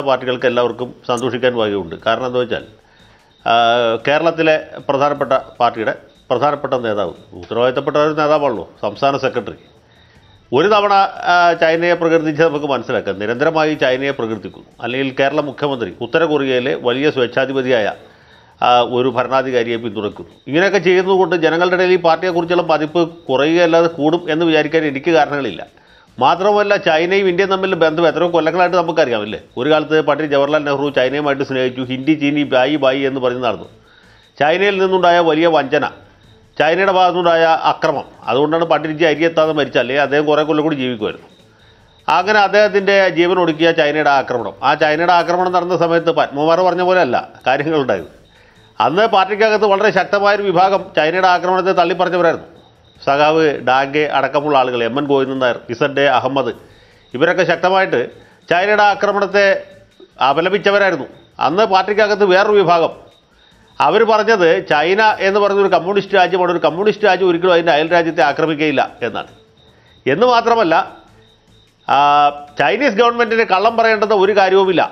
പാർട്ടികൾക്ക് എല്ലാവർക്കും സന്തോഷിക്കാൻ വകയുണ്ട് കാരണം എന്താ വെച്ചാൽ ആ, കേരളത്തിലെ പ്രധാനപ്പെട്ട പാർട്ടിയുടെ പ്രധാനപ്പെട്ട നേതാവ് ഉത്തരവാദിത്തപ്പെട്ട ഒരു നേതാവാണല്ലോ സംസ്ഥാന സെക്രട്ടറി ഒരു തവണ ആ, ചൈനയെ പ്രകീർത്തിച്ച് നമുക്ക് മനസ്സിലാക്കാം നിരന്തരമായി ചൈനയെ പ്രകീർത്തിക്കുന്നു അല്ലെങ്കിൽ കേരള മുഖ്യമന്ത്രി ഉത്തര കൊറിയയിലെ വലിയ സ്വേച്ഛാധിപതിയായ ആ, ഒരു ഭരണാധികാരിയെ പിന്തുണയ്ക്കുന്നു ഇങ്ങനെയൊക്കെ ചെയ്യുന്നതുകൊണ്ട് ജനങ്ങളുടെ ഇടയിൽ ഈ പാർട്ടിയെക്കുറിച്ചുള്ള പതിപ്പ് കുറയുകയല്ലാതെ കൂടും എന്ന് വിചാരിക്കാൻ എനിക്ക് കാരണങ്ങളില്ല മാത്രമല്ല ചൈനയും ഇന്ത്യയും തമ്മിൽ ബന്ധം എത്രയോ കൊല്ലങ്ങളായിട്ട് നമുക്കറിയാമല്ലേ ഒരു കാലത്ത് പണ്ഡിറ്റ് ജവഹർലാൽ നെഹ്റു ചൈനയുമായിട്ട് സ്നേഹിച്ചു ഹിന്ദി ചീനി ബായി ബായി എന്ന് പറഞ്ഞ് നടന്നു ചൈനയിൽ നിന്നുണ്ടായ വലിയ വഞ്ചന ചൈനയുടെ ഭാഗത്തുനിന്നുണ്ടായ അക്രമം അതുകൊണ്ടാണ് പണ്ഡിറ്റ്ജി അരിയെത്താതെ മരിച്ചത് അല്ലെങ്കിൽ അദ്ദേഹം കുറേ കൊല്ലം കൂടി ജീവിക്കുമായിരുന്നു അങ്ങനെ അദ്ദേഹത്തിൻ്റെ ജീവൻ ഒടുക്കിയ ചൈനയുടെ ആക്രമണം ആ ചൈനയുടെ ആക്രമണം നടന്ന സമയത്ത് പത്മകുമാർ പറഞ്ഞ പോലെയല്ല കാര്യങ്ങളുണ്ടായത് അന്ന് പാർട്ടിക്കകത്ത് വളരെ ശക്തമായൊരു വിഭാഗം ചൈനയുടെ ആക്രമണത്തെ തള്ളിപ്പറഞ്ഞവരായിരുന്നു സഖാവ് ഡാങ്കെ അടക്കമുള്ള ആളുകൾ M N Govindan Nair Z A Ahammed ഇവരൊക്കെ ശക്തമായിട്ട് ചൈനയുടെ ആക്രമണത്തെ അപലപിച്ചവരായിരുന്നു അന്ന് പാർട്ടിക്കകത്ത് വേറൊരു വിഭാഗം അവർ പറഞ്ഞത് ചൈന എന്ന് പറയുന്ന ഒരു കമ്മ്യൂണിസ്റ്റ് രാജ്യമാണ് ഒരു കമ്മ്യൂണിസ്റ്റ് രാജ്യം ഒരിക്കലും അതിൻ്റെ അയൽ രാജ്യത്തെ ആക്രമിക്കുകയില്ല എന്നാണ് എന്ന് മാത്രമല്ല ആ, ചൈനീസ് ഗവൺമെൻറ്റിന് കള്ളം പറയേണ്ടത് ഒരു കാര്യവുമില്ല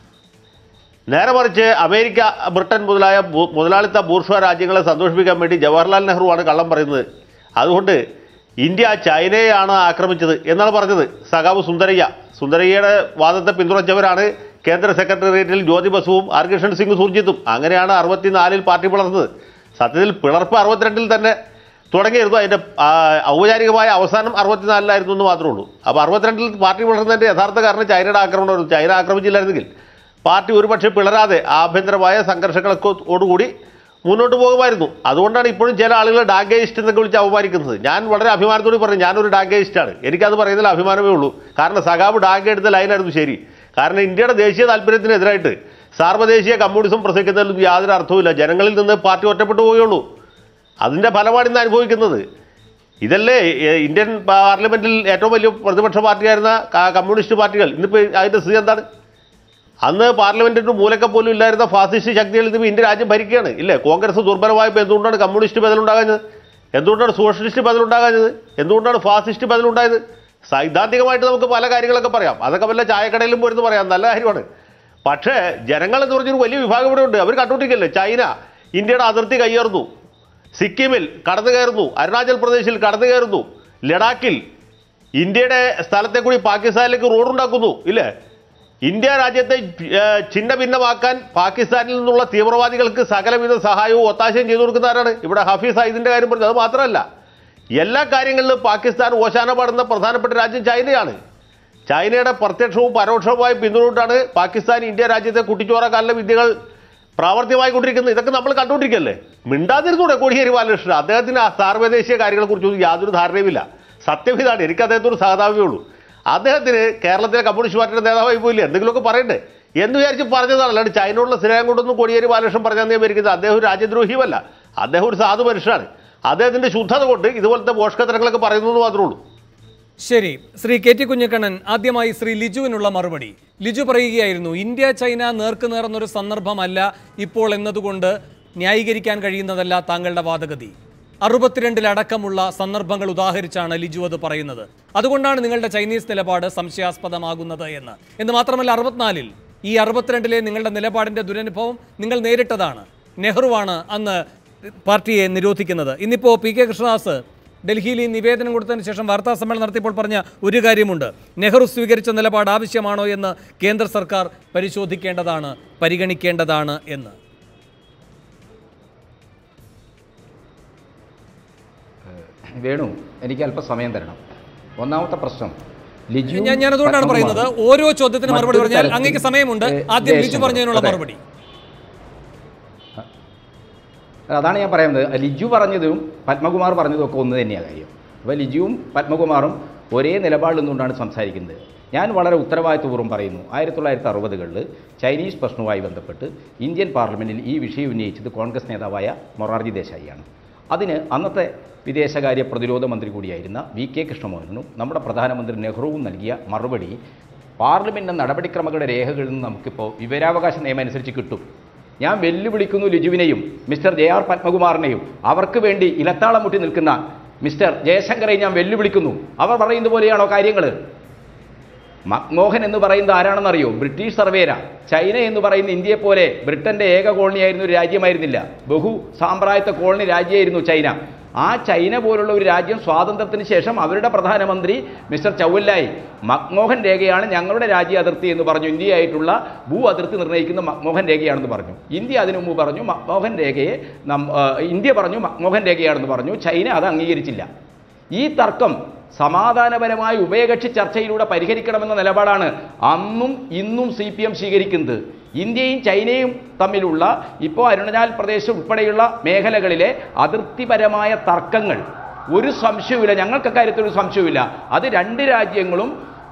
നേരെ മറിച്ച് അമേരിക്ക ബ്രിട്ടൻ മുതലായ ബു- മുതലാളിത്ത ബൂർഷ്വ രാജ്യങ്ങളെ സന്തോഷിപ്പിക്കാൻ വേണ്ടി ജവഹർലാൽ നെഹ്റുവാണ് കള്ളം പറയുന്നത് അതുകൊണ്ട് ഇന്ത്യ ചൈനയെയാണ് ആക്രമിച്ചത് എന്നാണ് പറഞ്ഞത് സഖാവ് സുന്ദരയ്യ സുന്ദരയ്യയുടെ വാദത്തെ പിന്തുണച്ചവരാണ് കേന്ദ്ര സെക്രട്ടേറിയറ്റിൽ ജ്യോതി ബസുവും ആർ കിഷൻ സിംഗ് സുർജിത്തും അങ്ങനെയാണ് അറുപത്തിനാലിൽ പാർട്ടി പിളർന്നത് സത്യത്തിൽ പിളർപ്പ് അറുപത്തിരണ്ടിൽ തന്നെ തുടങ്ങിയിരുന്നു അതിൻ്റെ ആ, ഔപചാരികമായ അവസാനം അറുപത്തിനാലിലായിരുന്നു എന്ന് മാത്രമേ ഉള്ളൂ അപ്പോൾ അറുപത്തിരണ്ടിൽ പാർട്ടി പിളർന്നതിൻ്റെ യഥാർത്ഥ കാരണം ചൈനയുടെ ആക്രമണമായിരുന്നു ചൈന ആക്രമിച്ചില്ലായിരുന്നെങ്കിൽ പാർട്ടി ഒരുപക്ഷെ പിളരാതെ ആഭ്യന്തരമായ സംഘർഷങ്ങളൊക്കെ ഓടുകൂടി മുന്നോട്ട് പോകുമായിരുന്നു അതുകൊണ്ടാണ് ഇപ്പോഴും ചില ആളുകൾ ഡാഗേയിസ്റ്റ് എന്നൊക്കെ വിളിച്ച് അപമാനിക്കുന്നത് ഞാൻ വളരെ അഭിമാനത്തോടെ പറഞ്ഞു ഞാനൊരു ഡാഗേയിസ്റ്റാണ് എനിക്കത് പറയുന്നതിൽ അഭിമാനമേ ഉള്ളൂ കാരണം സഖാബ് ഡാഗ എടുത്ത ലൈനായിരുന്നു ശരി കാരണം ഇന്ത്യയുടെ ദേശീയ താല്പര്യത്തിനെതിരായിട്ട് സാർവദേശീയ കമ്മ്യൂണിസം പ്രസംഗിക്കുന്നതിൽ യാതൊരു അർത്ഥവുമില്ല ജനങ്ങളിൽ നിന്ന് പാർട്ടി ഒറ്റപ്പെട്ടു പോവുകയുള്ളൂ അതിൻ്റെ ഫലമാണ് ഇന്ന് അനുഭവിക്കുന്നത് ഇതല്ലേ ഏ, ഇന്ത്യൻ പാർലമെന്റിൽ ഏറ്റവും വലിയ പ്രതിപക്ഷ പാർട്ടിയായിരുന്ന ക- കമ്മ്യൂണിസ്റ്റ് പാർട്ടികൾ ഇന്നിപ്പോൾ അതിൻ്റെ സ്ഥിതി എന്താണ് അന്ന് പാർലമെന്റിന്റെ മൂലക്ക പോലും ഇല്ലായിരുന്ന ഫാസിസ്റ്റ് ശക്തികൾ ഇന്ന് ഇന്ത്യ രാജ്യം ഭരിക്കുകയാണ് ഇല്ലേ കോൺഗ്രസ് ദുർബലമായപ്പോൾ എന്തുകൊണ്ടാണ് കമ്മ്യൂണിസ്റ്റ് ബദലുണ്ടാകാഞ്ഞത് എന്തുകൊണ്ടാണ് സോഷ്യലിസ്റ്റ് ബദലുണ്ടാകാഞ്ഞത് എന്തുകൊണ്ടാണ് ഫാസിസ്റ്റ് ബദലുണ്ടായത് സൈദ്ധാന്തികമായിട്ട് നമുക്ക് പല കാര്യങ്ങളൊക്കെ പറയാം അതൊക്കെ വല്ല ചായക്കടയിലും പോരുന്ന് പറയാം നല്ല കാര്യമാണ് പക്ഷേ ജനങ്ങൾ എന്ന് പറഞ്ഞൊരു വലിയ വിഭാഗം ഇവിടെ ഉണ്ട് അവർ കണ്ടുപിടിക്കല്ലേ ചൈന ഇന്ത്യയുടെ അതിർത്തി കയ്യേറുന്നു സിക്കിമിൽ കടന്നു കയറുന്നു അരുണാചൽ പ്രദേശിൽ കടന്നു കയറുന്നു ലഡാക്കിൽ ഇന്ത്യയുടെ സ്ഥലത്തെ കൂടി പാകിസ്ഥാനിലേക്ക് റോഡുണ്ടാക്കുന്നു ഇല്ലേ ഇന്ത്യ രാജ്യത്തെ ഏഹ്, ഛിന്ന ഭിന്നമാക്കാൻ പാകിസ്ഥാനിൽ നിന്നുള്ള തീവ്രവാദികൾക്ക് സകലവിധ സഹായവും ഒത്താശയും ചെയ്തു കൊടുക്കുന്ന ആരാണ് ഇവിടെ ഹഫീസ് സയ്യിദിന്റെ കാര്യം പറഞ്ഞു അത് മാത്രമല്ല എല്ലാ കാര്യങ്ങളിലും പാകിസ്ഥാൻ ഓശാന പാടുന്ന പ്രധാനപ്പെട്ട രാജ്യം ചൈനയാണ് ചൈനയുടെ പ്രത്യക്ഷവും പരോക്ഷവുമായ പിന്തുണയിട്ടാണ് പാകിസ്ഥാൻ ഇന്ത്യ രാജ്യത്തെ കുട്ടിച്ചോറക്കാലിലെ വിദ്യകൾ പ്രാവർത്തികമായിക്കൊണ്ടിരിക്കുന്നത് ഇതൊക്കെ നമ്മൾ കണ്ടുകൊണ്ടിരിക്കല്ലേ മിണ്ടാതിരുന്നൂടെ കോടിയേരി ബാലകൃഷ്ണൻ അദ്ദേഹത്തിന് ആ സാർവദേശീയ കാര്യങ്ങളെക്കുറിച്ചൊന്നും യാതൊരു ധാരണയുമില്ല സത്യം ഇതാണ് എനിക്ക് അദ്ദേഹത്തോട് സഹതാപമേ ഉള്ളൂ അദ്ദേഹത്തിന് കേരളത്തിലെ കമ്മ്യൂണിസ്റ്റ് പാർട്ടിയുടെ നേതാവായി പോയില്ലേ എന്തെങ്കിലുമൊക്കെ പറയണ്ടേ എന്ന് വിചാരിച്ച് പറഞ്ഞതാണ് അല്ലാണ്ട് ചൈനയോടുള്ള സ്നേഹം കൊണ്ടൊന്നും കോടിയേരി ബാലകൃഷ്ണൻ പറഞ്ഞാൽ ഞാൻ വിചാരിക്കുന്നത് അദ്ദേഹം ഒരു രാജ്യദ്രോഹിയുമല്ല അദ്ദേഹം ഒരു സാധു മനുഷ്യനാണ് അദ്ദേഹത്തിന്റെ ശുദ്ധത കൊണ്ട് ഇതുപോലത്തെ പോഷകത്തരങ്ങളൊക്കെ പറയുന്നു എന്ന് മാത്രമേ ഉള്ളൂ ശരി ശ്രീ കെ ടി കുഞ്ഞക്കണ്ണൻ ആദ്യമായി ശ്രീ ലിജുവിനുള്ള മറുപടി ലിജു പറയുകയായിരുന്നു ഇന്ത്യ ചൈന നേർക്കുനേർ എന്നൊരു സന്ദർഭമല്ല ഇപ്പോൾ എന്നതുകൊണ്ട് ന്യായീകരിക്കാൻ കഴിയുന്നതല്ല താങ്കളുടെ വാദഗതി അറുപത്തിരണ്ടിലടക്കമുള്ള സന്ദർഭങ്ങൾ ഉദാഹരിച്ചാണ് ലിജു അത് പറയുന്നത് അതുകൊണ്ടാണ് നിങ്ങളുടെ ചൈനീസ് നിലപാട് സംശയാസ്പദമാകുന്നത് എന്ന് എന്ന് മാത്രമല്ല അറുപത്തിനാലിൽ ഈ അറുപത്തിരണ്ടിലെ നിങ്ങളുടെ നിലപാടിന്റെ ദുരനുഭവം നിങ്ങൾ നേരിട്ടതാണ് നെഹ്റുവാണ് അന്ന് പാർട്ടിയെ നിരോധിക്കുന്നത് ഇന്നിപ്പോൾ പി കെ കൃഷ്ണദാസ് ഡൽഹിയിൽ ഈ നിവേദനം കൊടുത്തതിന് ശേഷം വാർത്താ സമ്മേളനം നടത്തിയപ്പോൾ പറഞ്ഞ ഒരു കാര്യമുണ്ട് നെഹ്റു സ്വീകരിച്ച നിലപാട് ആവശ്യമാണോ എന്ന് കേന്ദ്ര സർക്കാർ പരിശോധിക്കേണ്ടതാണ് പരിഗണിക്കേണ്ടതാണ് എന്ന് വേണു എനിക്ക് അല്പം സമയം തരണം ഒന്നാമത്തെ പ്രശ്നം ലിജു ഞാൻ ഞാൻ അതുകൊണ്ടാണ് പറയുന്നത് ഓരോ ചോദ്യത്തിന് മറുപടി മറ്റൊരു പറഞ്ഞാൽ തരത്തിൽ, അങ്ങേക്ക് സമയമുണ്ട് ഏ, ആദ്യം ലിജു ജയശങ്കർ, പറഞ്ഞതിനുള്ള അതെ. മറുപടി അതാണ് ഞാൻ പറയുന്നത് ലിജു പറഞ്ഞതും പത്മകുമാർ പറഞ്ഞതും ഒക്കെ ഒന്ന് തന്നെയാണ് കാര്യം അപ്പോൾ ലിജുവും പത്മകുമാറും ഒരേ നിലപാടിൽ നിന്നുകൊണ്ടാണ് സംസാരിക്കുന്നത് ഞാൻ വളരെ ഉത്തരവാദിത്വപൂർവ്വം പറയുന്നു ആയിരത്തി തൊള്ളായിരത്തി അറുപതുകളിൽ ചൈനീസ് പ്രശ്നവുമായി ബന്ധപ്പെട്ട് ഇന്ത്യൻ പാർലമെൻറ്റിൽ ഈ വിഷയം ഉന്നയിച്ചത് കോൺഗ്രസ് നേതാവായ മൊറാർജി ദേശായിയാണ് അതിന് അന്നത്തെ വിദേശകാര്യ പ്രതിരോധ മന്ത്രി കൂടിയായിരുന്ന വി കെ കൃഷ്ണമോഹനും നമ്മുടെ പ്രധാനമന്ത്രി നെഹ്റുവും നൽകിയ മറുപടി പാർലമെൻറ്റിൻ്റെ നടപടിക്രമങ്ങളുടെ രേഖകളിൽ നിന്ന് നമുക്കിപ്പോൾ വിവരാവകാശ നിയമം അനുസരിച്ച് കിട്ടും ഞാൻ വെല്ലുവിളിക്കുന്നു ലിജുവിനെയും മിസ്റ്റർ ജെ ആർ പത്മകുമാറിനെയും അവർക്ക് വേണ്ടി ഇലത്താളം മുട്ടി നിൽക്കുന്ന മിസ്റ്റർ ജയശങ്കറെ ഞാൻ വെല്ലുവിളിക്കുന്നു അവർ പറയുന്ന പോലെയാണോ കാര്യങ്ങൾ മക്മോഹൻ എന്ന് പറയുന്നത് ആരാണെന്നറിയോ ബ്രിട്ടീഷ് സർവേരാ ചൈന എന്ന് പറയുന്ന ഇന്ത്യയെ പോലെ ബ്രിട്ടന്റെ ഏക കോളനിയായിരുന്ന ഒരു രാജ്യമായിരുന്നില്ല ബഹു സാമ്പ്രായത്വ കോളനി രാജ്യമായിരുന്നു ചൈന ആ ചൈന പോലുള്ള ഒരു രാജ്യം സ്വാതന്ത്ര്യത്തിന് ശേഷം അവരുടെ പ്രധാനമന്ത്രി മിസ്റ്റർ ചൗവല്ലായി മക്മോഹൻ രേഖയാണ് ഞങ്ങളുടെ രാജ്യ അതിർത്തി എന്ന് പറഞ്ഞു ഇന്ത്യയായിട്ടുള്ള ഭൂ അതിർത്തി നിർണ്ണയിക്കുന്ന മക്മോഹൻ രേഖയാണെന്ന് പറഞ്ഞു ഇന്ത്യ അതിനു മുമ്പ് പറഞ്ഞു മക്മോഹൻ രേഖയെ നം- ആ, ഇന്ത്യ പറഞ്ഞു മക്മോഹൻ രേഖയാണെന്ന് പറഞ്ഞു ചൈന അത് അംഗീകരിച്ചില്ല ഈ തർക്കം സമാധാനപരമായ ഉഭയകക്ഷി ചർച്ചയിലൂടെ പരിഹരിക്കണമെന്ന നിലപാടാണ് അന്നും ഇന്നും സി പി എം സ്വീകരിക്കുന്നത് ഇന്ത്യയും ചൈനയും തമ്മിലുള്ള ഇപ്പോൾ അരുണാചൽ പ്രദേശ് ഉൾപ്പെടെയുള്ള മേഖലകളിലെ അതിർത്തിപരമായ തർക്കങ്ങൾ ഒരു സംശയവുമില്ല ഞങ്ങൾക്ക് അക്കാര്യത്തിൽ ഒരു സംശയവുമില്ല അത് രണ്ട് രാജ്യങ്ങളും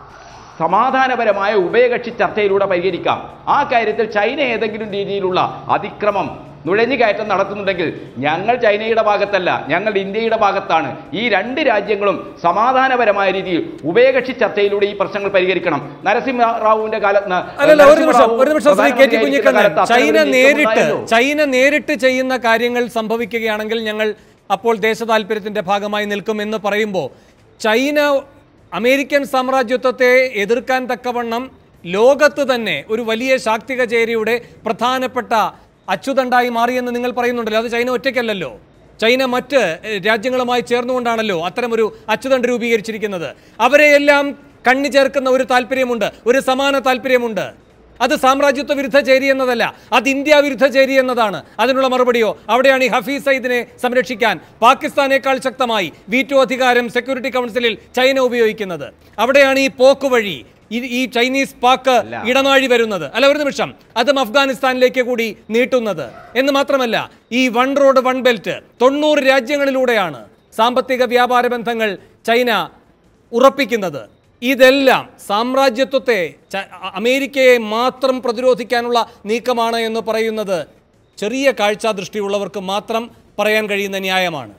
സമാധാനപരമായ ഉഭയകക്ഷി ചർച്ചയിലൂടെ പരിഹരിക്കാം ആ കാര്യത്തിൽ ചൈന ഏതെങ്കിലും രീതിയിലുള്ള അതിക്രമം നുഴഞ്ഞുകയറ്റം നടത്തുന്നുണ്ടെങ്കിൽ ഞങ്ങൾ ചൈനയുടെ ഭാഗത്തല്ല ഞങ്ങൾ ഇന്ത്യയുടെ ഭാഗത്താണ് ഈ രണ്ട് രാജ്യങ്ങളും സമാധാനപരമായ രീതിയിൽ ഉഭയകക്ഷി ചർച്ചയിലൂടെ ഈ പ്രശ്നങ്ങൾ പരിഹരിക്കണം നരസിംഹ റാവുവിന്റെ കാലത്ത് അല്ലല്ല ഒരു നിമിഷം ഒരു നിമിഷം Shri K T Kunhikannan China നേരിട്ട് ചൈന ചൈന നേരിട്ട് ചെയ്യുന്ന കാര്യങ്ങൾ സംഭവിക്കുകയാണെങ്കിൽ ഞങ്ങൾ അപ്പോൾ ദേശ താല്പര്യത്തിന്റെ ഭാഗമായി നിൽക്കും എന്ന് പറയുമ്പോൾ ചൈന അമേരിക്കൻ സാമ്രാജ്യത്വത്തെ എതിർക്കാൻ തക്കവണ്ണം ലോകത്ത് തന്നെ ഒരു വലിയ ശാക്തിക ചേരിയുടെ പ്രധാനപ്പെട്ട അച്ചുതണ്ടായി മാറിയെന്ന് നിങ്ങൾ പറയുന്നുണ്ടല്ലോ അത് ചൈന ഒറ്റയ്ക്കല്ലല്ലോ ചൈന മറ്റ് എഹ്, രാജ്യങ്ങളുമായി ചേർന്നുകൊണ്ടാണല്ലോ അത്തരമൊരു അച്ചുതണ്ട് രൂപീകരിച്ചിരിക്കുന്നത് അവരെയെല്ലാം കണ്ണി ചേർക്കുന്ന ഒരു താല്പര്യമുണ്ട് ഒരു സമാന താല്പര്യമുണ്ട് അത് സാമ്രാജ്യത്വ വിരുദ്ധ ചേരി എന്നതല്ല അത് ഇന്ത്യ വിരുദ്ധ ചേരി എന്നതാണ് അതിനുള്ള മറുപടിയോ അവിടെയാണ് ഈ ഹഫീസ് സയ്യിദിനെ സംരക്ഷിക്കാൻ പാകിസ്ഥാനേക്കാൾ ശക്തമായി വീറ്റോ അധികാരം സെക്യൂരിറ്റി കൗൺസിലിൽ ചൈന ഉപയോഗിക്കുന്നത് അവിടെയാണ് ഈ പോക്ക് വഴി ഈ- ഈ ചൈനീസ് പാക്ക് ഇടനാഴി വരുന്നത് അല്ല ഒരു നിമിഷം അതും അഫ്ഗാനിസ്ഥാനിലേക്ക് കൂടി നീട്ടുന്നത് എന്ന് മാത്രമല്ല ഈ വൺ റോഡ് വൺ ബെൽറ്റ് തൊണ്ണൂറ് രാജ്യങ്ങളിലൂടെയാണ് സാമ്പത്തിക വ്യാപാര ബന്ധങ്ങൾ ചൈന ഉറപ്പിക്കുന്നത് ഇതെല്ലാം സാമ്രാജ്യത്വത്തെ ച- അ- അമേരിക്കയെ മാത്രം പ്രതിരോധിക്കാനുള്ള നീക്കമാണ് എന്ന് പറയുന്നത് ചെറിയ കാഴ്ചാദൃഷ്ടിയുള്ളവർക്ക് മാത്രം പറയാൻ കഴിയുന്ന ന്യായമാണ്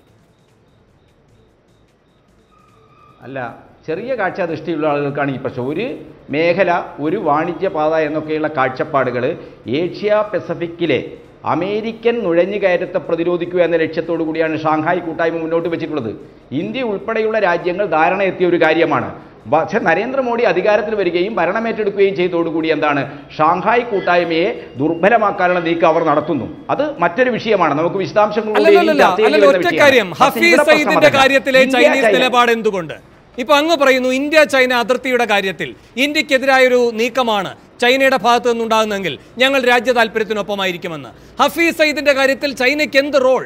അല്ല ചെറിയ കാഴ്ച ദൃഷ്ടിയുള്ള ആളുകൾക്കാണ് ഈ പ്രശ്നം ഒരു മേഖല ഒരു വാണിജ്യ പാത എന്നൊക്കെയുള്ള കാഴ്ചപ്പാടുകൾ ഏഷ്യ പസഫിക്കിലെ അമേരിക്കൻ നുഴഞ്ഞുകയറ്റത്തെ പ്രതിരോധിക്കുക എന്ന ലക്ഷ്യത്തോടു കൂടിയാണ് ഷാങ്ഹായ് കൂട്ടായ്മ മുന്നോട്ട് വെച്ചിട്ടുള്ളത് ഇന്ത്യ ഉൾപ്പെടെയുള്ള രാജ്യങ്ങൾ ധാരണ എത്തിയ ഒരു കാര്യമാണ് പക്ഷെ നരേന്ദ്രമോദി അധികാരത്തിൽ വരികയും ഭരണമേറ്റെടുക്കുകയും ചെയ്തതോടുകൂടി എന്താണ് ഷാങ്ഹായ് കൂട്ടായ്മയെ ദുർബലമാക്കാനുള്ള നീക്കം അവർ നടത്തുന്നു അത് മറ്റൊരു വിഷയമാണ് നമുക്ക് വിശദാംശങ്ങളിലൂടെ ഇനി അല്ലല്ല ചർച്ച ചെയ്യേണ്ടി അല്ലല്ല വരുന്ന ഒറ്റ വിഷയമാണ്. കാര്യം പക്ഷേ ഹഫീസ് ഇവിടെ പ്രശ്നം സയ്യിദിന്റെ അതല്ല. കാര്യത്തിലെ ഇന്ത്യ, ചൈനീസ് ചൈന. നിലപാട് എന്തുകൊണ്ട് ഇപ്പൊ അങ്ങ് പറയുന്നു ഇന്ത്യ ചൈന അതിർത്തിയുടെ കാര്യത്തിൽ ഇന്ത്യക്കെതിരായൊരു നീക്കമാണ് ചൈനയുടെ ഭാഗത്തു നിന്നുണ്ടാകുന്നെങ്കിൽ ഞങ്ങൾ രാജ്യ താല്പര്യത്തിനൊപ്പമായിരിക്കുമെന്ന് ഹഫീസ് സയ്യിദിന്റെ കാര്യത്തിൽ ചൈനയ്ക്ക് എന്ത് റോൾ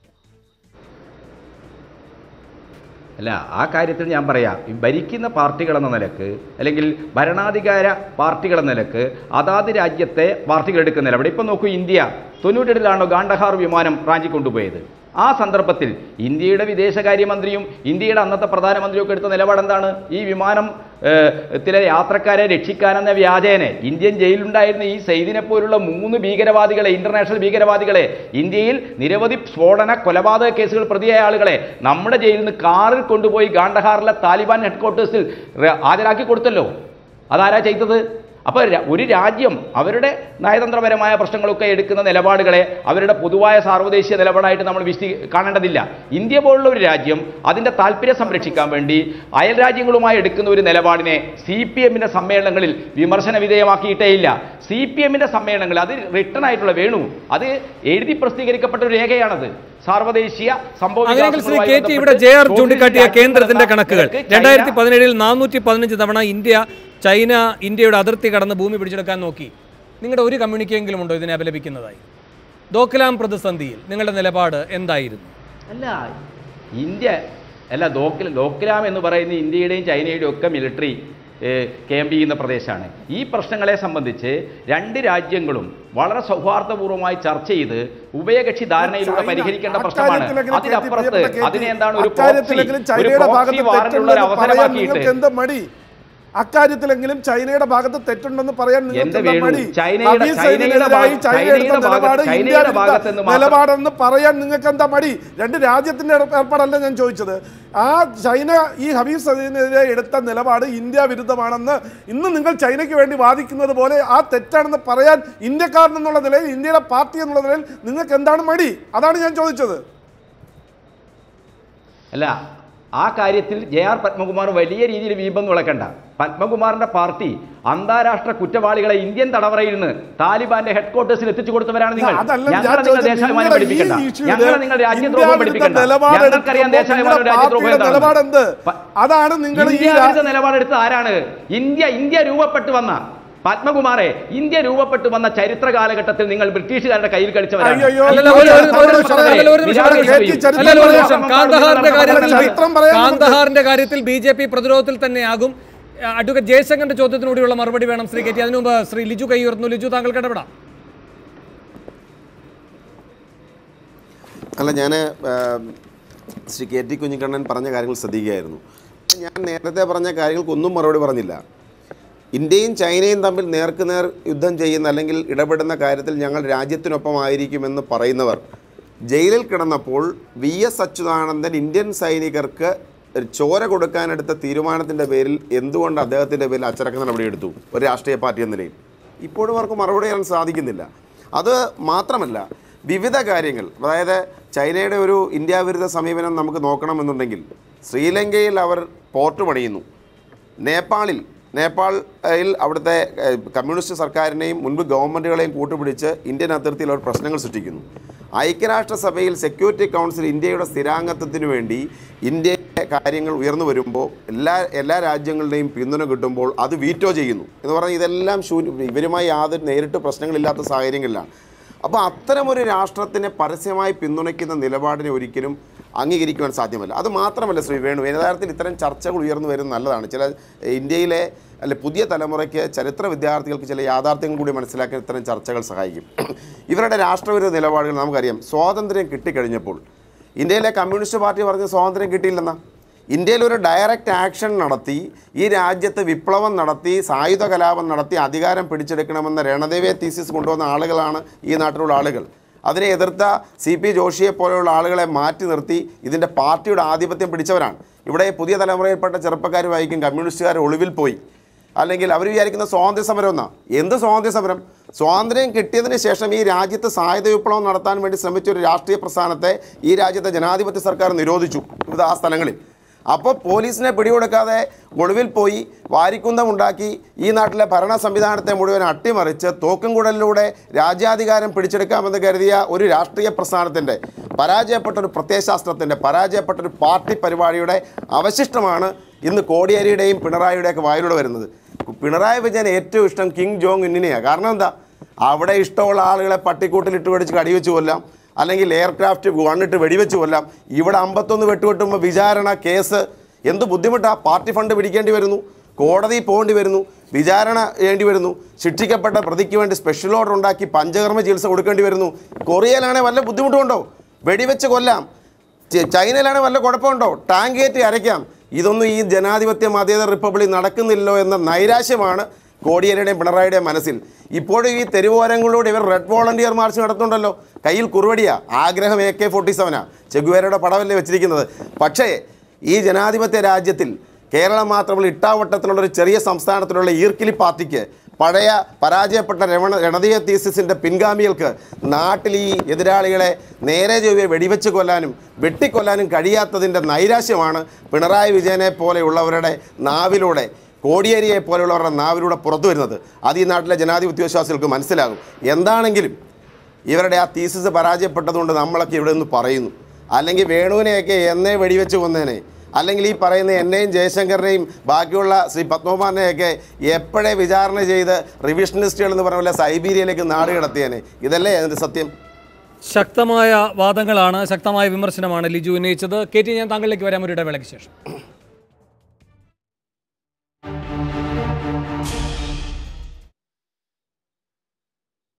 അല്ല ആ കാര്യത്തിൽ ഞാൻ പറയാം ഈ ഭരിക്കുന്ന പാർട്ടികൾ എന്ന നിലക്ക് അല്ലെങ്കിൽ ഭരണാധികാര പാർട്ടികൾ എന്ന നിലക്ക് അതാത് രാജ്യത്തെ പാർട്ടികൾ എടുക്കുന്ന നില അവിടെ ഇപ്പം നോക്കൂ ഇന്ത്യ തൊണ്ണൂറ്റെട്ടിലാണോ ഗാണ്ടഹാർ വിമാനം റാഞ്ചി കൊണ്ടുപോയത് ആ സന്ദർഭത്തിൽ ഇന്ത്യയുടെ വിദേശകാര്യമന്ത്രിയും ഇന്ത്യയുടെ അന്നത്തെ പ്രധാനമന്ത്രിയും ഒക്കെ എടുത്ത നിലപാട് എന്താണ് ഈ വിമാനം ഏഹ്, ത്തിലെ യാത്രക്കാരെ രക്ഷിക്കാനെന്ന വ്യാജേനെ ഇന്ത്യൻ ജയിലിലുണ്ടായിരുന്ന ഈ സെയ്ദിനെ പോലുള്ള മൂന്ന് ഭീകരവാദികളെ ഇന്റർനാഷണൽ ഭീകരവാദികളെ ഇന്ത്യയിൽ നിരവധി സ്ഫോടന കൊലപാതക കേസുകൾ പ്രതിയായ ആളുകളെ നമ്മുടെ ജയിലിൽ നിന്ന് കാറിൽ കൊണ്ടുപോയി ഗാണ്ടഹാറിലെ താലിബാൻ ഹെഡ്ക്വാർട്ടേഴ്സിൽ ര- ഹാജരാക്കി കൊടുത്തല്ലോ അതാരാ ചെയ്തത് അപ്പോൾ ര- ഒരു രാജ്യം അവരുടെ നയതന്ത്രപരമായ പ്രശ്നങ്ങളൊക്കെ എടുക്കുന്ന നിലപാടുകളെ അവരുടെ പൊതുവായ സാർവദേശീയ നിലപാടായിട്ട് നമ്മൾ വിശദീ കാണേണ്ടതില്ല ഇന്ത്യ പോലുള്ള ഒരു രാജ്യം അതിൻ്റെ താല്പര്യം സംരക്ഷിക്കാൻ വേണ്ടി അയൽ രാജ്യങ്ങളുമായി എടുക്കുന്ന ഒരു നിലപാടിനെ സി പി എമ്മിൻ്റെ സമ്മേളനങ്ങളിൽ വിമർശന വിധേയമാക്കിയിട്ടേ ഇല്ല സി പി എമ്മിൻ്റെ സമ്മേളനങ്ങൾ അത് റിട്ടേൺ ആയിട്ടുള്ള വേണു അത് എഴുതി പ്രസിദ്ധീകരിക്കപ്പെട്ട ഒരു രേഖയാണത് സാർവദേശീയ സംഭവ അങ്ങനെയെങ്കിൽ ശ്രീ വികാസങ്ങളുമായി കെ ടി ഇവിടെ ബന്ധപ്പെട്ട് ജെ ആർ സോഷ്യൽ ചൂണ്ടിക്കാട്ടിയ കേന്ദ്രത്തിന്റെ കണക്കുകൾ രാജ്യങ്ങൾ ചൈന- രണ്ടായിരത്തി പതിനേഴിൽ നാനൂറ്റി പതിനഞ്ച് തവണ ഇന്ത്യ ചൈന ഇന്ത്യയുടെ അതിർത്തി കടന്ന് ഭൂമി പിടിച്ചെടുക്കാൻ നോക്കി നിങ്ങളുടെ ഒരു കമ്മ്യൂണിക്കെങ്കിലും ഉണ്ടോ ഇതിനെ അപലപിക്കുന്നതായി ദോക്കലാം പ്രതിസന്ധിയിൽ നിങ്ങളുടെ നിലപാട് എന്തായിരുന്നു അല്ല ഇന്ത്യ അല്ല ദോക്കിൽ ദോക്കിലാം എന്ന് പറയുന്ന ഇന്ത്യയുടെയും ചൈനയുടെയും ഒക്കെ മിലിറ്ററി ക്യാമ്പ് ചെയ്യുന്ന പ്രദേശമാണ് ഈ പ്രശ്നങ്ങളെ സംബന്ധിച്ച് രണ്ട് രാജ്യങ്ങളും വളരെ സൗഹാർദ്ദപൂർവ്വമായി ചർച്ച ചെയ്ത് ഉഭയകക്ഷി ധാരണയിലൂടെ ചൈന പരിഹരിക്കേണ്ട പ്രശ്നമാണ് അക്കാര്യത്തിലെങ്കിലും അതിനപ്പുറത്ത് പ്രിയപ്പെട്ട കെ ടി, അതിനെ എന്താണ് ഒരു അക്കാര്യത്തിലെങ്കിലും proxy- ഒരു ചൈനയുടെ proxy ഭാഗത്ത് war നുള്ള ഒരു തെറ്റുണ്ടെന്ന് പറയാൻ അവസരമാക്കിയിട്ട് നിങ്ങൾക്ക് എന്ത് മടി അക്കാര്യത്തിലെങ്കിലും ചൈനയുടെ ഭാഗത്ത് തെറ്റുണ്ടെന്ന് പറയാൻ നിങ്ങൾക്ക് എന്ത് എന്താ വേണു? മടി ചൈനയുടെ- ഹഫീസ് ചൈനയുടെ സയ്യിദിനെതിരായി ഭാഗ- ചൈന എടുത്ത ചൈനയുടെ നിലപാട് ഭാഗത്ത്- ഇന്ത്യ ചൈനയുടെ വിരുദ്ധ ഭാഗത്ത് നിന്ന് മാത്രം- നിലപാടെന്ന് പറയാൻ നിങ്ങൾക്ക് എന്താ മടി രണ്ട് രാജ്യത്തിന്റെ ഏർ- ഏർപ്പാടല്ല ഞാൻ ചോദിച്ചത് ആ ചൈന ഈ ഹബീബ് സയ്യിദിനെതിരെ എടുത്ത നിലപാട് ഇന്ത്യ വിരുദ്ധമാണെന്ന് ഇന്ന് നിങ്ങൾ ചൈനയ്ക്ക് വേണ്ടി വാദിക്കുന്നത് പോലെ ആ തെറ്റാണെന്ന് പറയാൻ ഇന്ത്യക്കാരൻ എന്നുള്ള നിലയിൽ ഇന്ത്യയുടെ പാർട്ടി എന്നുള്ള നിലയിൽ നിങ്ങൾക്ക് എന്താണ് മടി അതാണ് ഞാൻ ചോദിച്ചത് അല്ല ആ കാര്യത്തിൽ ജെ ആർ പത്മകുമാർ വലിയ രീതിയിൽ വീമ്പം വിളക്കണ്ട പത്മകുമാറിന്റെ പാർട്ടി അന്താരാഷ്ട്ര കുറ്റവാളികളെ ഇന്ത്യൻ തടവറയിൽ നിന്ന് താലിബാന്റെ ഹെഡ്ക്വാർട്ടേഴ്സിൽ എത്തിച്ചു കൊടുത്തവരാണ് നിങ്ങൾ അതല്ല ഞാൻ ഞങ്ങളെ നിങ്ങൾ ചോദിച്ചത് ദേശാഭിമാനം നിങ്ങളുടെ ഈ പഠിപ്പിക്കണ്ട ഇഷ്യൂവില് ഞങ്ങളെ നിങ്ങൾ രാജ്യദ്രോഹം ഇന്ത്യ പഠിപ്പിക്കണ്ട വിരുദ്ധ നിലപാട് ഞങ്ങൾക്കറിയാം എടുക്കുമ്പോൾ ദേശാഭിമാനം നിങ്ങളുടെ രാജ്യദ്രോഹം പാർട്ടിയുടെ നിലപാടെന്ത് എന്താണെന്ന്. അതാണ് നിങ്ങൾ ഈ ഇന്ത്യ രാ- വിരുദ്ധ നിലപാടെടുത്ത ആരാണ് ഇന്ത്യ ഇന്ത്യ രൂപപ്പെട്ടു വന്ന പത്മകുമാറെ ഇന്ത്യ രൂപപ്പെട്ടു വന്ന ചരിത്ര കാലഘട്ടത്തിൽ നിങ്ങൾ ബ്രിട്ടീഷുകാരുടെ കയ്യിൽ കളിച്ചവരാണ് അയ്യോ, അല്ലല്ല, ഒരു- ഒരു- ഒരു നിമിഷം, അല്ലല്ല, ഒരു നിമിഷം, നിരാകരി- ഒരു നിമിഷം. കേറ്റി ചരിത്രം അല്ലല്ല, ഒരു പറയാം. നിമിഷം. കാന്തഹാറിന്റെ കാര്യത്തിൽ ചരിത്രം പറയാം നമുക്ക്. കാന്തഹാറിന്റെ കാര്യത്തിൽ ബി ജെ പി പ്രതിരോധത്തിൽ തന്നെയാകും അഡ്വക്കേറ്റ് ജയശങ്കറിന്റെ ചോദ്യത്തിനൂടെയുള്ള മറുപടി വേണം ശ്രീ കെ ടി അതിനു മുമ്പ് ശ്രീ ലിജു കൈയുയർന്നു ലിജു താങ്കൾക്ക് ഇടപെടാം അല്ല ഞാൻ ശ്രീ കെ ടി കുഞ്ഞിക്കണ്ണൻ പറഞ്ഞ കാര്യങ്ങൾ ശ്രദ്ധിക്കുകയായിരുന്നു ഞാൻ നേരത്തെ പറഞ്ഞ കാര്യങ്ങൾക്കൊന്നും മറുപടി പറഞ്ഞില്ല ഇന്ത്യയും ചൈനയും തമ്മിൽ നേർക്കുനേർ യുദ്ധം ചെയ്യുന്ന അല്ലെങ്കിൽ ഇടപെടുന്ന കാര്യത്തിൽ ഞങ്ങൾ രാജ്യത്തിനൊപ്പമായിരിക്കുമെന്ന് പറയുന്നവർ ജയിലിൽ കിടന്നപ്പോൾ വി എസ് അച്യുതാനന്ദൻ ഇന്ത്യൻ സൈനികർക്ക് ചോര കൊടുക്കാനെടുത്ത തീരുമാനത്തിൻ്റെ പേരിൽ എന്തുകൊണ്ട് അദ്ദേഹത്തിൻ്റെ പേരിൽ അച്ചടക്ക നടപടിയെടുത്തു ഒരു രാഷ്ട്രീയ പാർട്ടി എന്ന നിലയിൽ ഇപ്പോഴും അവർക്ക് മറുപടി ചെയ്യാൻ സാധിക്കുന്നില്ല അത് മാത്രമല്ല വിവിധ കാര്യങ്ങൾ അതായത് ചൈനയുടെ ഒരു ഇന്ത്യ വിരുദ്ധ സമീപനം നമുക്ക് നോക്കണമെന്നുണ്ടെങ്കിൽ ശ്രീലങ്കയിൽ അവർ പോർട്ട് പണിയുന്നു നേപ്പാളിൽ നേപ്പാളിൽ അവിടുത്തെ ഏഹ്, കമ്മ്യൂണിസ്റ്റ് സർക്കാരിനെയും മുൻപ് ഗവൺമെൻറ്റുകളെയും കൂട്ടുപിടിച്ച് ഇന്ത്യൻ അതിർത്തിയിൽ അവർ പ്രശ്നങ്ങൾ സൃഷ്ടിക്കുന്നു ഐക്യരാഷ്ട്രസഭയിൽ സെക്യൂരിറ്റി കൗൺസിൽ ഇന്ത്യയുടെ സ്ഥിരാംഗത്വത്തിന് വേണ്ടി ഇന്ത്യയുടെ കാര്യങ്ങൾ ഉയർന്നു വരുമ്പോൾ എല്ലാ എല്ലാ രാജ്യങ്ങളുടെയും പിന്തുണ കിട്ടുമ്പോൾ അത് വീറ്റോ ചെയ്യുന്നു എന്ന് പറഞ്ഞാൽ ഇതെല്ലാം ശൂന്യ ഇവരുമായി യാതൊരു നേരിട്ട് പ്രശ്നങ്ങളില്ലാത്ത സാഹചര്യങ്ങളിലാണ് അപ്പോൾ അത്തരമൊരു രാഷ്ട്രത്തിനെ പരസ്യമായി പിന്തുണയ്ക്കുന്ന നിലപാടിനെ ഒരിക്കലും അംഗീകരിക്കുവാൻ സാധ്യമല്ല അത് മാത്രമല്ല ശ്രീ വേണു യഥാർത്ഥത്തിൽ ഇത്തരം ചർച്ചകൾ ഉയർന്നു വരുന്നത് നല്ലതാണ് ചില ഇന്ത്യയിലെ അല്ലെ പുതിയ തലമുറയ്ക്ക് ചരിത്ര വിദ്യാർത്ഥികൾക്ക് ചില യാഥാർത്ഥ്യങ്ങൾ കൂടി മനസ്സിലാക്കാൻ ഇത്തരം ചർച്ചകൾ സഹായിക്കും ഇവരുടെ രാഷ്ട്രവിരുദ്ധ നിലപാടുകൾ നമുക്കറിയാം സ്വാതന്ത്ര്യം കിട്ടിക്കഴിഞ്ഞപ്പോൾ ഇന്ത്യയിലെ കമ്മ്യൂണിസ്റ്റ് പാർട്ടി പറഞ്ഞ സ്വാതന്ത്ര്യം കിട്ടിയില്ലെന്നാ ഇന്ത്യയിൽ ഒരു ഡയറക്റ്റ് ആക്ഷൻ നടത്തി ഈ രാജ്യത്ത് വിപ്ലവം നടത്തി സായുധ കലാപം നടത്തി അധികാരം പിടിച്ചെടുക്കണമെന്ന രണദേവേ തീസിസ് കൊണ്ടുവന്ന ആളുകളാണ് ഈ നാട്ടിലുള്ള ആളുകൾ അതിനെ എതിർത്ത സി പി ജോഷിയെ പോലെയുള്ള ആളുകളെ മാറ്റി നിർത്തി ഇതിൻ്റെ പാർട്ടിയുടെ ആധിപത്യം പിടിച്ചവരാണ് ഇവിടെ പുതിയ തലമുറയിൽപ്പെട്ട ചെറുപ്പക്കാർ വായിക്കും കമ്മ്യൂണിസ്റ്റുകാർ ഒളിവിൽ പോയി അല്ലെങ്കിൽ അവർ വിചാരിക്കുന്ന സ്വാതന്ത്ര്യ സമരം എന്നാ എന്ത് സ്വാതന്ത്ര്യ സമരം സ്വാതന്ത്ര്യം കിട്ടിയതിന് ശേഷം ഈ രാജ്യത്ത് സായുധ വിപ്ലവം നടത്താൻ വേണ്ടി ശ്രമിച്ച ഒരു രാഷ്ട്രീയ പ്രസ്ഥാനത്തെ ഈ രാജ്യത്തെ ജനാധിപത്യ സർക്കാർ നിരോധിച്ചു ഇത് ആ സ്ഥലങ്ങളിൽ അപ്പോൾ പോലീസിനെ പിടികൊടുക്കാതെ ഒളിവിൽ പോയി വാരിക്കുന്തം ഉണ്ടാക്കി ഈ നാട്ടിലെ ഭരണ സംവിധാനത്തെ മുഴുവൻ അട്ടിമറിച്ച് തോക്കുംകുടലിലൂടെ രാജ്യാധികാരം പിടിച്ചെടുക്കാമെന്ന് കരുതിയ ഒരു രാഷ്ട്രീയ പ്രസ്ഥാനത്തിൻ്റെ പരാജയപ്പെട്ട ഒരു പ്രത്യയശാസ്ത്രത്തിൻ്റെ പരാജയപ്പെട്ട ഒരു പാർട്ടി പരിപാടിയുടെ അവശിഷ്ടമാണ് ഇന്ന് കോടിയേരിയുടെയും പിണറായിയുടെയൊക്കെ വായിലൂടെ വരുന്നത് പിണറായി വിജയൻ ഏറ്റവും ഇഷ്ടം കിങ് ജോങ് ഇന്നിനെയാണ് കാരണം എന്താ അവിടെ ഇഷ്ടമുള്ള ആളുകളെ പട്ടിക്കൂട്ടിൽ ഇട്ട് പിടിച്ച് കടിവെച്ച് കൊല്ലാം അല്ലെങ്കിൽ എയർക്രാഫ്റ്റ് വണ്ണിട്ട് വെടിവെച്ച് കൊല്ലാം ഇവിടെ അമ്പത്തൊന്ന് വെട്ടുവെട്ടുമ്പോൾ വിചാരണ കേസ് എന്ത് ബുദ്ധിമുട്ടാ പാർട്ടി ഫണ്ട് പിടിക്കേണ്ടി വരുന്നു കോടതി പോകേണ്ടി വരുന്നു വിചാരണ ചെയ്യേണ്ടി വരുന്നു ശിക്ഷിക്കപ്പെട്ട പ്രതിക്ക് വേണ്ടി സ്പെഷ്യൽ ഓർഡർ ഉണ്ടാക്കി പഞ്ചകർമ്മ ചികിത്സ കൊടുക്കേണ്ടി വരുന്നു കൊറിയയിലാണെങ്കിൽ വല്ല ബുദ്ധിമുട്ടുണ്ടോ വെടിവെച്ച് കൊല്ലാം ച- ചൈനയിലാണെങ്കിൽ വല്ല കുഴപ്പമുണ്ടോ ടാങ്ക് കയറ്റി അരയ്ക്കാം ഇതൊന്നും ഈ ജനാധിപത്യ മതേതര റിപ്പബ്ലിക് നടക്കുന്നില്ലോ എന്ന നൈരാശ്യമാണ് കോടിയേരിയുടെയും പിണറായിയുടെയും മനസ്സിൽ ഇപ്പോഴും ഈ തെരുവോരങ്ങളിലൂടെ ഇവർ റെഡ് വോളണ്ടിയർ മാർച്ച് നടത്തുന്നുണ്ടല്ലോ കയ്യിൽ കുറുവടിയാ ആഗ്രഹം എ കെ ഫോർട്ടി സെവനാ ചെഗുവേരയുടെ പടമല്ലേ വെച്ചിരിക്കുന്നത് പക്ഷേ ഈ ജനാധിപത്യ രാജ്യത്തിൽ കേരളം മാത്രമുള്ള ഇട്ടാവട്ടത്തിലുള്ള ഒരു ചെറിയ സംസ്ഥാനത്തിലുള്ള ഈർക്കിലി പാർട്ടിക്ക് പഴയ പരാജയപ്പെട്ട രമണ രണതീയ തീസിസിൻ്റെ പിൻഗാമികൾക്ക് നാട്ടിൽ ഈ എതിരാളികളെ നേരെ ചൊവ്വെ വെടിവെച്ച് കൊല്ലാനും വെട്ടിക്കൊല്ലാനും കഴിയാത്തതിൻ്റെ നൈരാശ്യമാണ് പിണറായി വിജയനെ പോലെയുള്ളവരുടെ നാവിലൂടെ കോടിയേരിയെ പോലെയുള്ളവരുടെ നാവിലൂടെ പുറത്തു വരുന്നത് അത് ഈ നാട്ടിലെ ജനാധിപത്യ വിശ്വാസികൾക്ക് മനസ്സിലാകും എന്താണെങ്കിലും ഇവരുടെ ആ തീസിസ് പരാജയപ്പെട്ടതുകൊണ്ട് നമ്മളൊക്കെ ഇവിടെ നിന്ന് പറയുന്നു അല്ലെങ്കിൽ വേണുവിനെയൊക്കെ എന്നേ വെടിവെച്ച് കൊന്നേനെ അല്ലെങ്കിൽ ഈ പറയുന്ന എന്നെയും ജയശങ്കറിനെയും ബാക്കിയുള്ള ശ്രീ പത്മകുമാറിനെയൊക്കെ എപ്പോഴേ വിചാരണ ചെയ്ത് റിവിഷനിസ്റ്റുകൾ എന്ന് പറഞ്ഞ പോലെ സൈബീരിയയിലേക്ക് നാട് കിടത്തിയേനെ ഇതല്ലേ അതിൻ്റെ സത്യം ശക്തമായ വാദങ്ങളാണ് ശക്തമായ വിമർശനമാണ് ലിജു ഉന്നയിച്ചത് കെ ടി ഞാൻ താങ്കളിലേക്ക് വരാം ഒരു ഇടവേളയ്ക്ക് ശേഷം